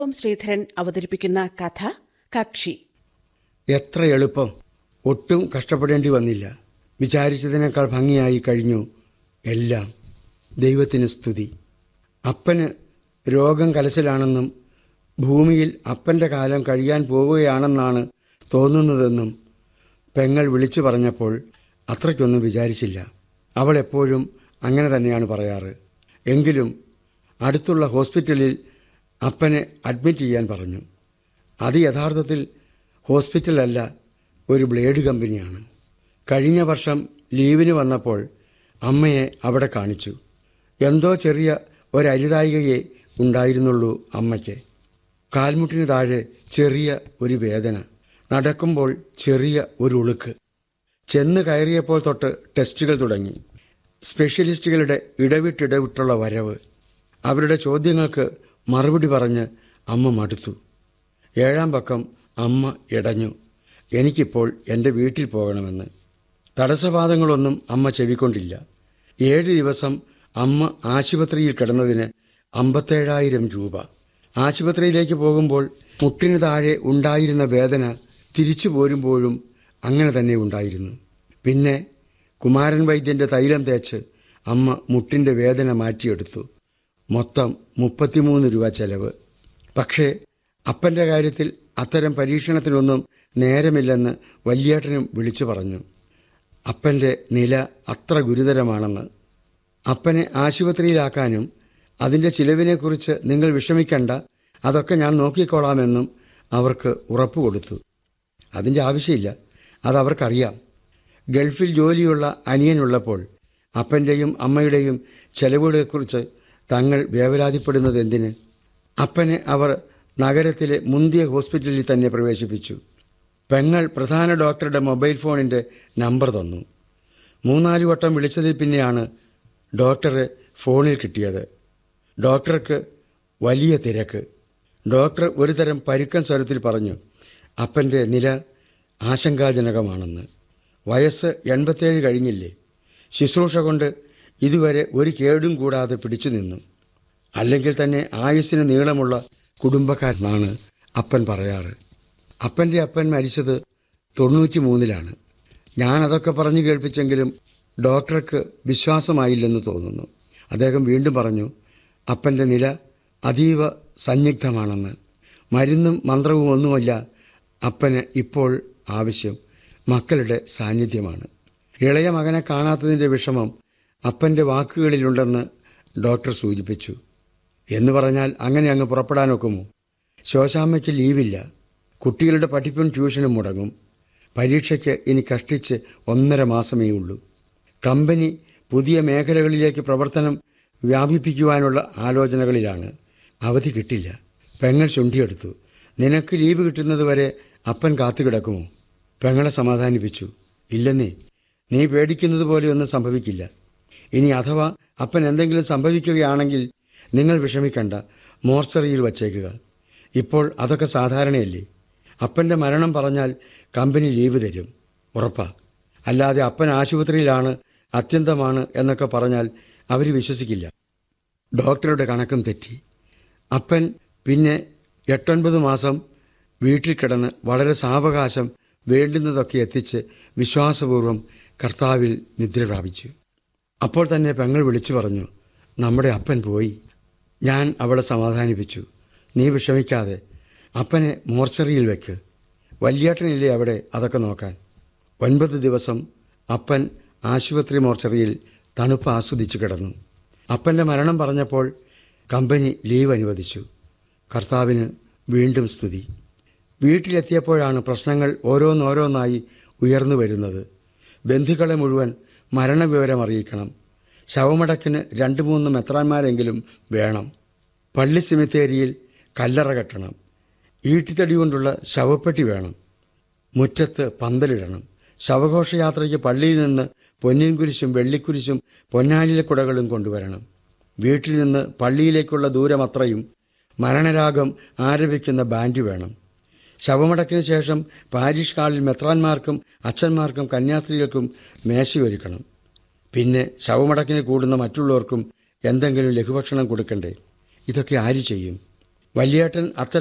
M Sreedharan അവതരിപ്പിക്കുന്ന കഥ കക്ഷി എത്ര എളുപ്പം ഒട്ടും കഷ്ടപ്പെടേണ്ടി വന്നില്ല വിചാരിച്ചതിനേക്കാൾ ഭംഗിയായി കഴിഞ്ഞു എല്ലാം ദൈവത്തിന് സ്തുതി അപ്പന് രോഗം കലശലാണെന്നും ഭൂമിയിൽ അപ്പൻ്റെ കാലം കഴിയാൻ പോവുകയാണെന്നാണ് തോന്നുന്നതെന്നും പെങ്ങൾ വിളിച്ചു പറഞ്ഞപ്പോൾ അത്രയ്ക്കൊന്നും വിചാരിച്ചില്ല അവൾ എപ്പോഴും അങ്ങനെ തന്നെയാണ് പറയാറ് എങ്കിലും അടുത്തുള്ള ഹോസ്പിറ്റലിൽ അപ്പനെ അഡ്മിറ്റ് ചെയ്യാൻ പറഞ്ഞു അത് യഥാർത്ഥത്തിൽ ഹോസ്പിറ്റലല്ല ഒരു ബ്ലേഡ് കമ്പനിയാണ് കഴിഞ്ഞ വർഷം ലീവിന് വന്നപ്പോൾ അമ്മയെ അവിടെ കാണിച്ചു എന്തോ ചെറിയ ഒരരുതായികയെ ഉണ്ടായിരുന്നുള്ളൂ അമ്മയ്ക്ക് കാൽമുട്ടിന് താഴെ ചെറിയ ഒരു വേദന നടക്കുമ്പോൾ ചെറിയ ഒരു ഉളുക്ക് ചെന്ന് കയറിയപ്പോൾ തൊട്ട് ടെസ്റ്റുകൾ തുടങ്ങി സ്പെഷ്യലിസ്റ്റുകളുടെ ഇടവിട്ടിടവിട്ടുള്ള വരവ് അവരുടെ ചോദ്യങ്ങൾക്ക് മറുപടി പറഞ്ഞ് അമ്മ മടുത്തു ഏഴാം പക്കം അമ്മ ഇടഞ്ഞു എനിക്കിപ്പോൾ എൻ്റെ വീട്ടിൽ പോകണമെന്ന് തടസ്സവാദങ്ങളൊന്നും അമ്മ ചെവിക്കൊണ്ടില്ല ഏഴ് ദിവസം അമ്മ ആശുപത്രിയിൽ കിടന്നതിന് അമ്പത്തേഴായിരം രൂപ ആശുപത്രിയിലേക്ക് പോകുമ്പോൾ മുട്ടിന് താഴെ ഉണ്ടായിരുന്ന വേദന തിരിച്ചു പോരുമ്പോഴും അങ്ങനെ തന്നെ ഉണ്ടായിരുന്നു പിന്നെ കുമാരൻ വൈദ്യൻ്റെ തൈലം തേച്ച് അമ്മ മുട്ടിൻ്റെ വേദന മാറ്റിയെടുത്തു മൊത്തം മുപ്പത്തിമൂന്ന് രൂപ ചെലവ് പക്ഷേ അപ്പൻ്റെ കാര്യത്തിൽ അത്തരം പരീക്ഷണത്തിനൊന്നും നേരമില്ലെന്ന് വല്യേട്ടനും വിളിച്ചു പറഞ്ഞു അപ്പൻ്റെ നില അത്ര ഗുരുതരമാണെന്ന് അപ്പനെ ആശുപത്രിയിലാക്കാനും അതിൻ്റെ ചിലവിനെക്കുറിച്ച് നിങ്ങൾ വിഷമിക്കണ്ട അതൊക്കെ ഞാൻ നോക്കിക്കോളാമെന്നും അവർക്ക് ഉറപ്പ് കൊടുത്തു അതിൻ്റെ ആവശ്യമില്ല അതവർക്കറിയാം ഗൾഫിൽ ജോലിയുള്ള അനിയനുള്ളപ്പോൾ അപ്പൻ്റെയും അമ്മയുടെയും ചെലവുകളെക്കുറിച്ച് തങ്ങൾ വേവലാതിപ്പെടുന്നത് എന്തിന് അപ്പനെ അവർ നഗരത്തിലെ മുന്തിയ ഹോസ്പിറ്റലിൽ തന്നെ പ്രവേശിപ്പിച്ചു പെങ്ങൾ പ്രധാന ഡോക്ടറുടെ മൊബൈൽ ഫോണിൻ്റെ നമ്പർ തന്നു മൂന്നാല് വട്ടം വിളിച്ചതിൽ പിന്നെയാണ് ഡോക്ടറെ ഫോണിൽ കിട്ടിയത് ഡോക്ടർക്ക് വലിയ തിരക്ക് ഡോക്ടർ ഒരു തരം പരുക്കൻ സ്വരത്തിൽ പറഞ്ഞു അപ്പൻ്റെ നില ആശങ്കാജനകമാണെന്ന് വയസ്സ് എൺപത്തേഴ് കഴിഞ്ഞില്ലേ ശുശ്രൂഷ കൊണ്ട് ഇതുവരെ ഒരു കേടും കൂടാതെ പിടിച്ചു നിന്നു അല്ലെങ്കിൽ തന്നെ ആയുസ്സിന് നീളമുള്ള കുടുംബക്കാരനാണ് അപ്പൻ പറയാറ് അപ്പൻ്റെ അപ്പൻ മരിച്ചത് തൊണ്ണൂറ്റി മൂന്നിലാണ് ഞാൻ അതൊക്കെ പറഞ്ഞു കേൾപ്പിച്ചെങ്കിലും ഡോക്ടർക്ക് വിശ്വാസമായില്ലെന്ന് തോന്നുന്നു അദ്ദേഹം വീണ്ടും പറഞ്ഞു അപ്പൻ്റെ നില അതീവ സന്നിഗ്ധമാണെന്ന് മരുന്നും മന്ത്രവും ഒന്നുമല്ല അപ്പന് ഇപ്പോൾ ആവശ്യം മക്കളുടെ സാന്നിധ്യമാണ് ഇളയ മകനെ കാണാത്തതിൻ്റെ വിഷമം അപ്പൻ്റെ വാക്കുകളിലുണ്ടെന്ന് ഡോക്ടർ സൂചിപ്പിച്ചു എന്ന് പറഞ്ഞാൽ അങ്ങനെ അങ്ങ് പുറപ്പെടാനൊക്കുമോ ശോശാമ്മയ്ക്ക് ലീവില്ല കുട്ടികളുടെ പഠിപ്പും ട്യൂഷനും മുടങ്ങും പരീക്ഷയ്ക്ക് ഇനി കഷ്ടിച്ച് ഒന്നര മാസമേ ഉള്ളൂ കമ്പനി പുതിയ മേഖലകളിലേക്ക് പ്രവർത്തനം വ്യാപിപ്പിക്കുവാനുള്ള ആലോചനകളിലാണ് അവധി കിട്ടില്ല പെങ്ങൾ ചുണ്ടിയെടുത്തു നിനക്ക് ലീവ് കിട്ടുന്നതുവരെ അപ്പൻ കാത്തുകിടക്കുമോ പെങ്ങളെ സമാധാനിപ്പിച്ചു ഇല്ലെന്നേ നീ പേടിക്കുന്നത് പോലെയൊന്നും സംഭവിക്കില്ല ഇനി അഥവാ അപ്പൻ എന്തെങ്കിലും സംഭവിക്കുകയാണെങ്കിൽ നിങ്ങൾ വിഷമിക്കണ്ട മോർച്ചറിയിൽ വച്ചേക്കുക ഇപ്പോൾ അതൊക്കെ സാധാരണയല്ലേ അപ്പൻ്റെ മരണം പറഞ്ഞാൽ കമ്പനി ലീവ് തരും ഉറപ്പാ അല്ലാതെ അപ്പൻ ആശുപത്രിയിലാണ് അത്യന്തമാണ് എന്നൊക്കെ പറഞ്ഞാൽ അവർ വിശ്വസിക്കില്ല ഡോക്ടറുടെ കണക്കും തെറ്റി അപ്പൻ പിന്നെ എട്ടൊൻപത് മാസം വീട്ടിൽ കിടന്ന് വളരെ സാവകാശം വേണ്ടുന്നതൊക്കെ എത്തിച്ച് വിശ്വാസപൂർവ്വം കർത്താവിൽ നിദ്ര പ്രാപിച്ചു അപ്പോൾ തന്നെ പെങ്ങൾ വിളിച്ചു പറഞ്ഞു നമ്മുടെ അപ്പൻ പോയി ഞാൻ അവളെ സമാധാനിപ്പിച്ചു നീ വിഷമിക്കാതെ അപ്പനെ മോർച്ചറിയിൽ വെക്ക് വല്യേട്ടനില്ലേ അവിടെ അതൊക്കെ നോക്കാൻ ഒൻപത് ദിവസം അപ്പൻ ആശുപത്രി മോർച്ചറിയിൽ തണുപ്പ് ആസ്വദിച്ചു കിടന്നു അപ്പൻ്റെ മരണം പറഞ്ഞപ്പോൾ കമ്പനി ലീവ് അനുവദിച്ചു കർത്താവിന് വീണ്ടും സ്തുതി വീട്ടിലെത്തിയപ്പോഴാണ് പ്രശ്നങ്ങൾ ഓരോന്നോരോന്നായി ഉയർന്നു വരുന്നത് ബന്ധുക്കളെ മുഴുവൻ മരണവിവരം അറിയിക്കണം ശവമടക്കിന് രണ്ട് മൂന്ന് മെത്രാന്മാരെങ്കിലും വേണം പള്ളി സിമിത്തേരിയിൽ കല്ലറ കെട്ടണം ഈട്ടിത്തടി കൊണ്ടുള്ള ശവപ്പെട്ടി വേണം മുറ്റത്ത് പന്തലിടണം ശവഘോഷയാത്രയ്ക്ക് പള്ളിയിൽ നിന്ന് പൊന്നിൻ കുരിശും വെള്ളിക്കുരിശും പൊന്നാലിലെ കുടകളും കൊണ്ടുവരണം വീട്ടിൽ നിന്ന് പള്ളിയിലേക്കുള്ള ദൂരമത്രയും മരണരാഗം ആരംഭിക്കുന്ന ബാൻഡ് വേണം ശവമടക്കിന് ശേഷം പാരിഷ് ഹാളിൽ മെത്രാന്മാർക്കും അച്ഛന്മാർക്കും കന്യാസ്ത്രീകൾക്കും മേശയൊരുക്കണം പിന്നെ ശവമടക്കിന് കൂടുന്ന മറ്റുള്ളവർക്കും എന്തെങ്കിലും ലഘുഭക്ഷണം കൊടുക്കണ്ടേ ഇതൊക്കെ ആര് ചെയ്യും വലിയേട്ടൻ അത്തരം